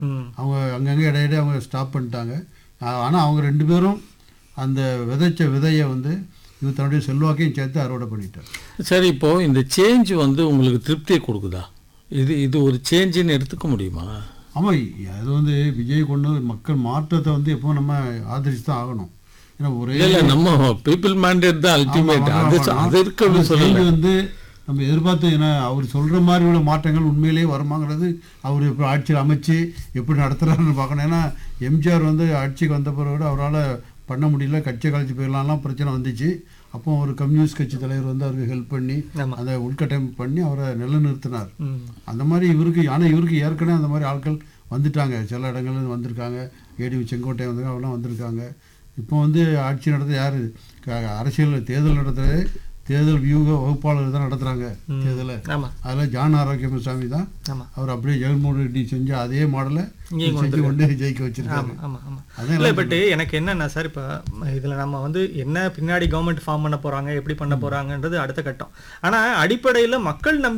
ம் அவங்க அங்கங்கே இடையிடையே அவங்க ஸ்டாப் பண்ணிட்டாங்க ஆனால் அவங்க ரெண்டு பேரும் அந்த விதைச்ச விதையை வந்து இவர் தன்னுடைய செல்வாக்கையும் சேர்த்து அறுவடை பண்ணிட்டார் சரி இப்போ இந்த சேஞ்ச் வந்து உங்களுக்கு திருப்தியை கொடுக்குதா இது இது ஒரு சேஞ்சுன்னு எடுத்துக்க முடியுமா ஆமாம் அது வந்து விஜய் கொண்டு வந்து மக்கள் மாற்றத்தை வந்து எப்போ நம்ம ஆதரிச்சு தான் ஆகணும் ஏன்னா ஒரே இல்ல இல்ல நம்ம பீப்புள் மேண்டேட் தான் அல்டிமேட் ஆமா, அது ஆமா, அது இருக்கிறது அந்த சொல்லல change வந்து நம்ம எதிர்பார்த்து ஏன்னா அவர் சொல்ற மாதிரி உள்ள மாற்றங்கள் உண்மையிலேயே வருமாங்கிறது அவர் இப்போ ஆட்சியில் அமைச்சு எப்படி நடத்துறாருன்னு பார்க்கணும் ஏன்னா எம்ஜிஆர் வந்து ஆட்சிக்கு வந்த பிறகு அவரால் பண்ண முடியல கட்சி கழிச்சு போயிடலாம்லாம் பிரச்சனை வந்துச்சு அப்போ ஒரு கம்யூனிஸ்ட் கட்சி தலைவர் வந்து அவருக்கு ஹெல்ப் பண்ணி ஆமா. அந்த உள்கட்டமைப்பு பண்ணி அவரை நிலைநிறுத்தினார் ம் அந்த மாதிரி இவருக்கு ஆனால் இவருக்கு ஏற்கனவே அந்த மாதிரி ஆட்கள் வந்துட்டாங்க சில இடங்கள்ல இருந்து வந்திருக்காங்க ஏடி செங்கோட்டை வந்து அவெல்லாம் வந்திருக்காங்க இப்போ வந்து ஆட்சி நடத்த யார் அரசியல் தேர்தல் நடத்துறது தேர்தல் வியூக வகுப்பாளர் தான் நடத்துகிறாங்க தேர்தலை ஆமா அதில் ஜான் ஆரோக்கியமசாமி தான் ஆமா அவர் அப்படியே ஜெகன்மோகன் ரெட்டி செஞ்ச அதே மாடலை இங்கேயும் செஞ்சு கொண்டு ஜெயிக்க வச்சிருக்காரு ஆமா ஆமா ஆமா அதான் இல்லை பட் எனக்கு என்னன்னா சார் இப்போ இதில் நம்ம வந்து என்ன பின்னாடி கவர்மெண்ட் ஃபார்ம் பண்ண போறாங்க எப்படி பண்ண போறாங்கன்றது அடுத்த கட்டம் ஆனா அடிப்படையில் மக்கள் நம்பி